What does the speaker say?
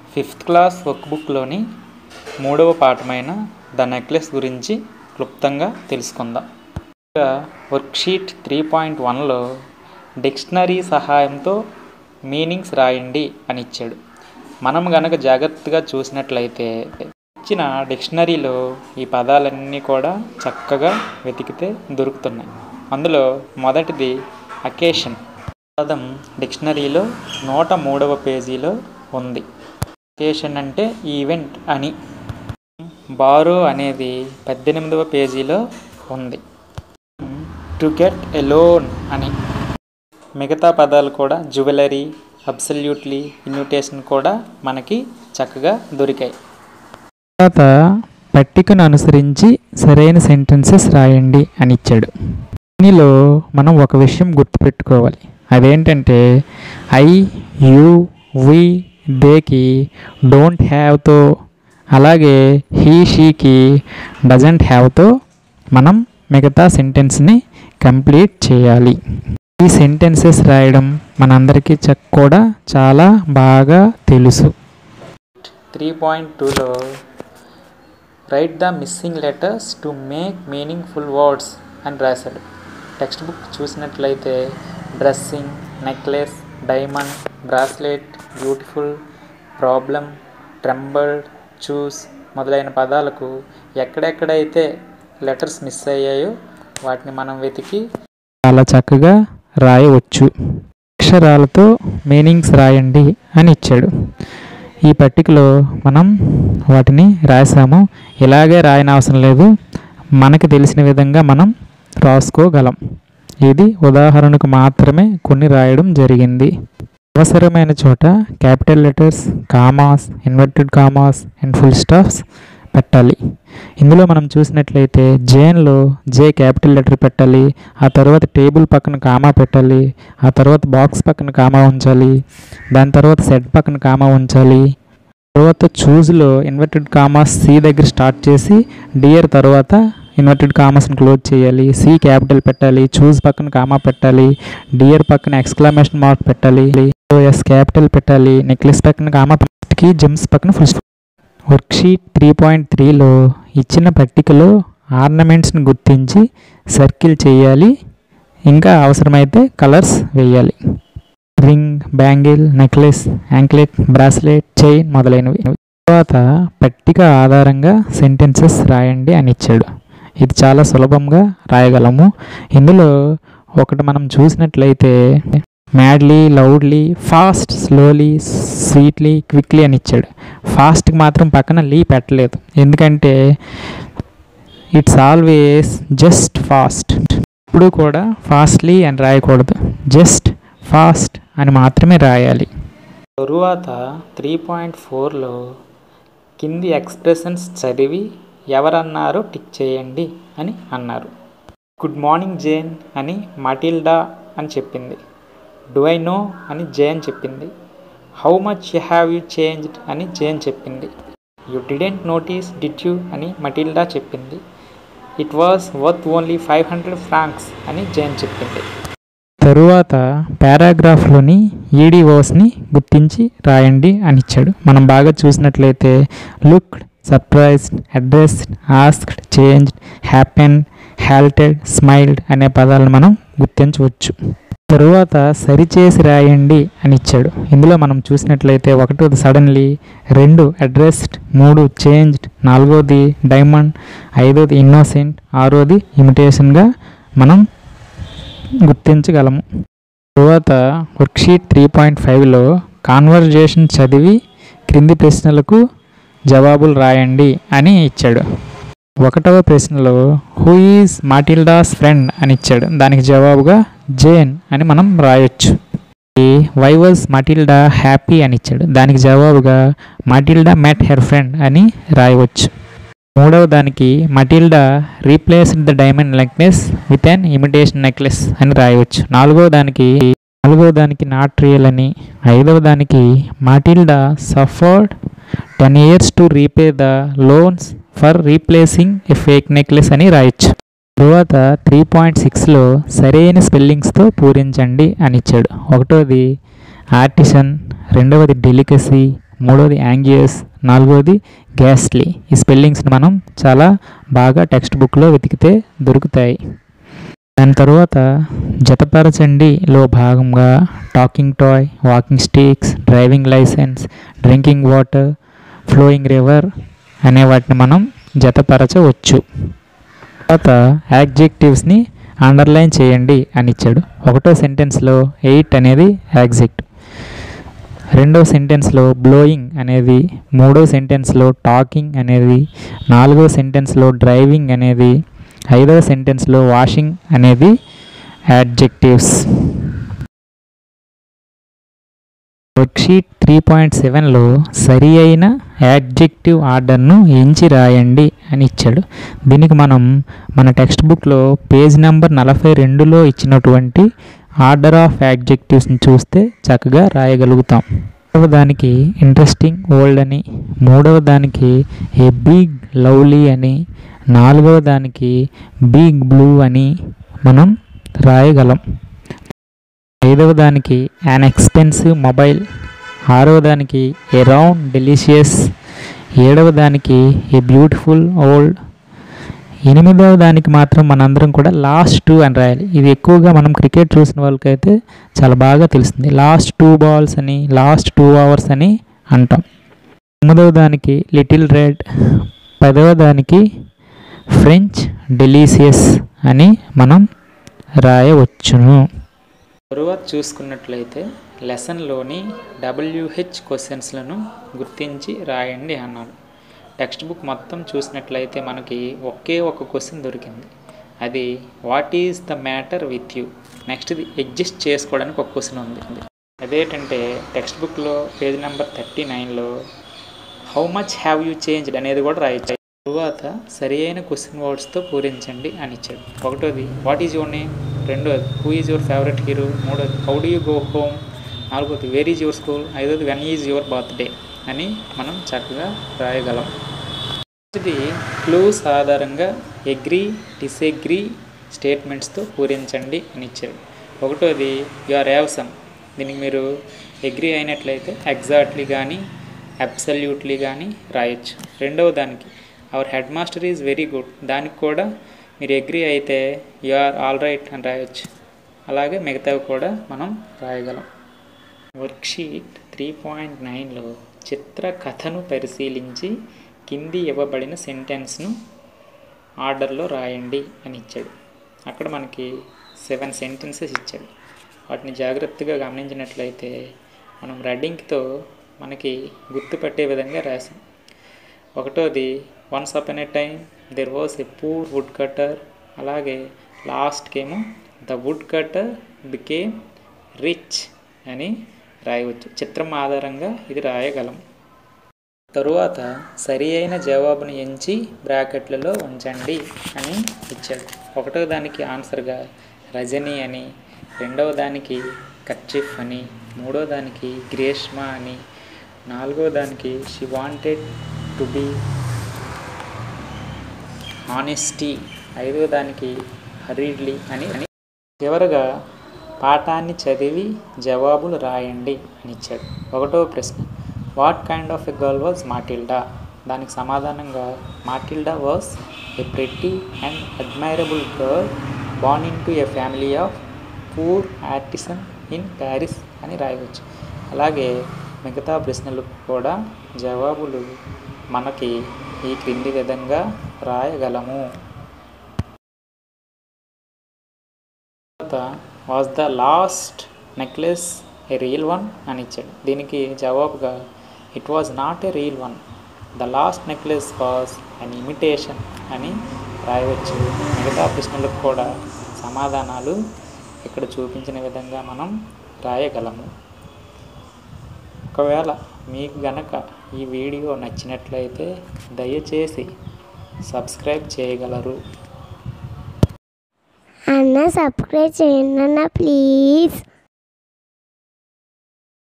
fifth class work బుక్లోని మూడవ పాఠమైన the necklace గురించి క్లుప్తంగా తెలుసుకుందాం ఇక వర్క్షీట్ త్రీ పాయింట్ వన్లో డిక్షనరీ సహాయంతో మీనింగ్స్ రాయండి అని ఇచ్చాడు మనం గనక జాగ్రత్తగా చూసినట్లయితే ఇచ్చిన డిక్షనరీలో ఈ పదాలన్నీ కూడా చక్కగా వెతికితే దొరుకుతున్నాయి అందులో మొదటిది అకేషన్ పదం డిక్షనరీలో నూట మూడవ పేజీలో ఉంది అకేషన్ అంటే ఈవెంట్ అని బారో అనేది పద్దెనిమిదవ పేజీలో ఉంది టు గెట్ ఎలోన్ అని మిగతా పదాలు కూడా జ్యువెలరీ అబ్సల్యూట్లీ ఇన్విటేషన్ కూడా మనకి చక్కగా దొరికాయి తర్వాత పట్టికను అనుసరించి సరైన సెంటెన్సెస్ రాయండి అని ఇచ్చాడు దీనిలో మనం ఒక విషయం గుర్తుపెట్టుకోవాలి అదేంటంటే ఐ యు వి దేకి డోంట్ హ్యావ్తో అలాగే హీ షీకి డజంట్ హ్యావ్తో మనం మిగతా సెంటెన్స్ని కంప్లీట్ చేయాలి ఈ సెంటెన్సెస్ రాయడం మనందరికీ చక్ కూడా చాలా బాగా తెలుసు త్రీ పాయింట్ టూలో write the missing letters to make meaningful words అని రాశాడు టెక్స్ట్ బుక్ చూసినట్లయితే dressing necklace diamond bracelet beautiful problem trembled choose మొదలైన పదాలకు ఎక్కడెక్కడైతే లెటర్స్ మిస్ అయ్యాయో వాటిని మనం వెతికి చాలా చక్కగా రాయవచ్చు అక్షరాలతో మీనింగ్స్ రాయండి అని ఇచ్చాడు ఈ పట్టికలో మనం వాటిని రాసాము ఇలాగే రాయని అవసరం లేదు మనకి తెలిసిన విధంగా మనం రాసుకోగలం ఇది ఉదాహరణకు మాత్రమే కొన్ని రాయడం జరిగింది అవసరమైన చోట capital letters commas inverted commas and full stops పెట్టాలి ఇందులో మనం చూసినట్లయితే జేన్లో జే క్యాపిటల్ లెటర్ పెట్టాలి ఆ తర్వాత టేబుల్ పక్కన కామా పెట్టాలి ఆ తర్వాత బాక్స్ పక్కన కామా ఉంచాలి దాని తర్వాత సెట్ పక్కన కామా ఉంచాలి తర్వాత చూజ్లో ఇన్వర్టెడ్ కామాస్ సి దగ్గర స్టార్ట్ చేసి డియర్ తర్వాత ఇన్వర్టెడ్ కామర్స్ని క్లోజ్ చేయాలి సి క్యాపిటల్ పెట్టాలి చూజ్ పక్కన కామా పెట్టాలి డియర్ పక్కన ఎక్స్క్లమేషన్ మార్క్ పెట్టాలి ఎస్ క్యాపిటల్ పెట్టాలి నెక్లెస్ పక్కన కామా కి జెమ్స్ పక్కన ఫుల్ వర్క్షీట్ త్రీ పాయింట్ త్రీలో ఇచ్చిన పట్టికలో ఆర్నమెంట్స్ని గుర్తించి సర్కిల్ చేయాలి ఇంకా అవసరమైతే కలర్స్ వేయాలి ring bangle necklace anklet bracelet chain మొదలైనవి తర్వాత పట్టిక ఆధారంగా సెంటెన్సెస్ రాయండి అని ఇచ్చాడు ఇది చాలా సులభంగా రాయగలము ఇందులో ఒకటి మనం చూసినట్లయితే madly loudly fast slowly sweetly quickly అని ఇచ్చాడు ఫాస్ట్కి మాత్రం పక్కన లీ పెట్టలేదు ఎందుకంటే ఇట్స్ ఆల్వేస్ జస్ట్ ఫాస్ట్ ఇప్పుడు కూడా ఫాస్ట్లీ అని రాయకూడదు జస్ట్ ఫాస్ట్ అని మాత్రమే రాయాలి తరువాత త్రీ పాయింట్ ఫోర్లో కింది ఎక్స్ప్రెషన్స్ చదివి ఎవరన్నారో టిక్ చేయండి అని అన్నారు గుడ్ మార్నింగ్ జేన్ అని మటిల్డా అని చెప్పింది డు ఐ నో అని జేన్ చెప్పింది how much you have you changed అని జేన్ చెప్పింది you didn't notice did you అని మటిల్డా చెప్పింది it was worth only five hundred francs అని జేన్ చెప్పింది తరువాత పారాగ్రాఫ్లోని ఈడిఓస్ని గుర్తించి రాయండి అని ఇచ్చాడు మనం బాగా చూసినట్లయితే looked surprised addressed asked changed happen halted smiled అనే పదాలను మనం గుర్తించవచ్చు తరువాత సరిచేసి రాయండి అని ఇచ్చాడు ఇందులో మనం చూసినట్లయితే ఒకటోది సడన్లీ రెండు అడ్రస్డ్ మూడు చేంజ్డ్ నాలుగోది డైమండ్ ఐదోది ఇన్నోసెంట్ ఆరోది ఇమిటేషన్గా మనం గుర్తించగలము తరువాత వర్క్షీట్ త్రీ పాయింట్ ఫైవ్లో కాన్వర్జేషన్ చదివి క్రింది ప్రశ్నలకు జవాబులు రాయండి అని ఇచ్చాడు ఒకటవ ప్రశ్నలో హూ ఈజ్ మాటిల్డాస్ ఫ్రెండ్ అని ఇచ్చాడు దానికి జవాబుగా జేన్ అని మనం రాయొచ్చు వై వాజ్ మాటిల్డా హ్యాపీ అని ఇచ్చాడు దానికి జవాబుగా మాటిల్డా మెట్ హెర్ ఫ్రెండ్ అని రాయవచ్చు మూడవ దానికి Matilda replaced the diamond necklace with an imitation necklace అని రాయవచ్చు నాలుగవ దానికి నాలుగవ దానికి నాట్ రియల్ అని ఐదవ దానికి Matilda suffered ten years to repay the loans for replacing a fake necklace అని రాయొచ్చు తరువాత త్రీ పాయింట్ సిక్స్లో సరైన స్పెల్లింగ్స్తో పూరించండి అని ఇచ్చాడు ఒకటోది ఆర్టిసన్ రెండవది డెలికసీ మూడోది యాంగియస్ నాలుగోది గ్యాస్లీ ఈ స్పెల్లింగ్స్ని మనం చాలా బాగా టెక్స్ట్ బుక్లో వెతికితే దొరుకుతాయి దాని తర్వాత జతపరచండిలో భాగంగా talking toy walking sticks driving licence drinking water flowing river అనే వాటిని మనం జతపరచవచ్చు తర్వాత యాడ్జెక్టివ్స్ని అండర్లైన్ చేయండి అని ఇచ్చాడు ఒకటో సెంటెన్స్లో ఎయిట్ అనేది యాగ్జెక్ట్ రెండో సెంటెన్స్లో బ్లోయింగ్ అనేది మూడో సెంటెన్స్లో టాకింగ్ అనేది నాలుగో సెంటెన్స్లో డ్రైవింగ్ అనేది ఐదవ సెంటెన్స్లో వాషింగ్ అనేది యాడ్జెక్టివ్స్ వర్క్షీట్ త్రీ పాయింట్ సెవెన్లో సరి అయిన యాడ్జెక్టివ్ ఆర్డర్ను ఎంచి రాయండి అని ఇచ్చాడు దీనికి మనం మన టెక్స్ట్ బుక్లో పేజ్ నెంబర్ నలభై రెండులో ఇచ్చినటువంటి ఆర్డర్ ఆఫ్ యాడ్జెక్టివ్స్ని చూస్తే చక్కగా రాయగలుగుతాం రెండవ దానికి ఇంట్రెస్టింగ్ ఓల్డ్ అని మూడవ దానికి ఏ బిగ్ లవ్లీ అని నాలుగవ దానికి బిగ్ బ్లూ అని మనం రాయగలం ఐదవ దానికి యాన్ ఎక్స్పెన్సివ్ మొబైల్ ఆరవ దానికి ఏ రౌండ్ డెలిషియస్ ఏడవ దానికి ఏ బ్యూటిఫుల్ ఓల్డ్ ఎనిమిదవ దానికి మాత్రం మనందరం కూడా లాస్ట్ టూ అని రాయాలి ఇది ఎక్కువగా మనం క్రికెట్ చూసిన వాళ్ళకైతే చాలా బాగా తెలుస్తుంది లాస్ట్ టూ బాల్స్ అని లాస్ట్ టూ అవర్స్ అని అంటాం తొమ్మిదవ దానికి లిటిల్ రెడ్ పదవ దానికి ఫ్రెంచ్ డెలీసియస్ అని మనం రాయవచ్చును తరువాత చూసుకున్నట్లయితే లెసన్లోని డబ్ల్యూహెచ్ క్వశ్చన్స్లను గుర్తించి రాయండి అన్నాడు టెక్స్ట్ బుక్ మొత్తం చూసినట్లయితే మనకి ఒకే ఒక క్వశ్చన్ దొరికింది అది what is the matter with you నెక్స్ట్ది అడ్జస్ట్ చేసుకోవడానికి ఒక క్వశ్చన్ ఉంది అదేంటంటే టెక్స్ట్ బుక్లో పేజ్ నెంబర్ థర్టీ నైన్లో how much have you changed అనేది కూడా రాయొచ్చు తరువాత సరి అయిన క్వశ్చన్ వర్డ్స్తో పూరించండి అని ఇచ్చాడు ఒకటోది వాట్ ఈజ్ యువర్ నేమ్ రెండోది who is your favourite hero మూడోది how do you go home నాలుగోది వేర్ ఈజ్ యువర్ స్కూల్ ఐదోది వెన్ ఈజ్ యువర్ బర్త్డే అని మనం చక్కగా రాయగలం ఇది క్లూస్ ఆధారంగా అగ్రీ డిసెగ్రీ స్టేట్మెంట్స్తో పూరించండి అని ఇచ్చాడు ఒకటోది యు ఆర్ యావసమ్ దీనికి మీరు అగ్రీ అయినట్లయితే ఎగ్జాక్ట్లీ కానీ అబ్సల్యూట్లీ కానీ రాయొచ్చు రెండవ దానికి our head master is very good దానికి కూడా మీరు అగ్రీ అయితే యు ఆర్ ఆల్ రైట్ అని రాయొచ్చు అలాగే మిగతావి కూడా మనం రాయగలం వర్క్షీట్ త్రీ పాయింట్ నైన్లో చిత్ర కథను పరిశీలించి కింది ఇవ్వబడిన సెంటెన్స్ను ఆర్డర్లో రాయండి అని ఇచ్చాడు అక్కడ మనకి సెవెన్ సెంటెన్సెస్ ఇచ్చాడు వాటిని జాగ్రత్తగా గమనించినట్లయితే మనం రెడ్డింగ్తో మనకి గుర్తుపట్టే విధంగా రాసాం ఒకటోది once upon a time there was a poor woodcutter అలాగే లాస్ట్కేమో the woodcutter became rich అని రాయవచ్చు చిత్రం ఆధారంగా ఇది రాయగలం తరువాత సరి అయిన జవాబును ఎంచి బ్రాకెట్లలో ఉంచండి అని ఇచ్చాడు ఒకటో దానికి ఆన్సర్గా రజని అని రెండవ దానికి కర్చిఫ్ అని మూడో దానికి గ్రేష్మ అని నాలుగో దానికి she wanted to be honesty ఐదో దానికి హరీడ్లీ అని అని చివరగా పాఠాన్ని చదివి జవాబులు రాయండి అని ఇచ్చాడు ఒకటో ప్రశ్న what kind of a girl was Matilda దానికి సమాధానంగా Matilda was a pretty and admirable girl born into a family of poor artisan in Paris అని రాయవచ్చు అలాగే మిగతా ప్రశ్నలకు కూడా జవాబులు మనకి ఈ క్రింది విధంగా రాయగలము was the lost necklace a real one అని ఇచ్చాడు దీనికి జవాబుగా it was not a real one the lost necklace was an imitation అని రాయవచ్చు మిగతా ప్రశ్నలకు కూడా సమాధానాలు ఇక్కడ చూపించిన విధంగా మనం రాయగలము ఒకవేళ మీకు గనక ఈ వీడియో నచ్చినట్లయితే దయచేసి సబ్స్క్రైబ్ చేయగలరు అన్న సబ్స్క్రైబ్ చేయండి అన్న ప్లీజ్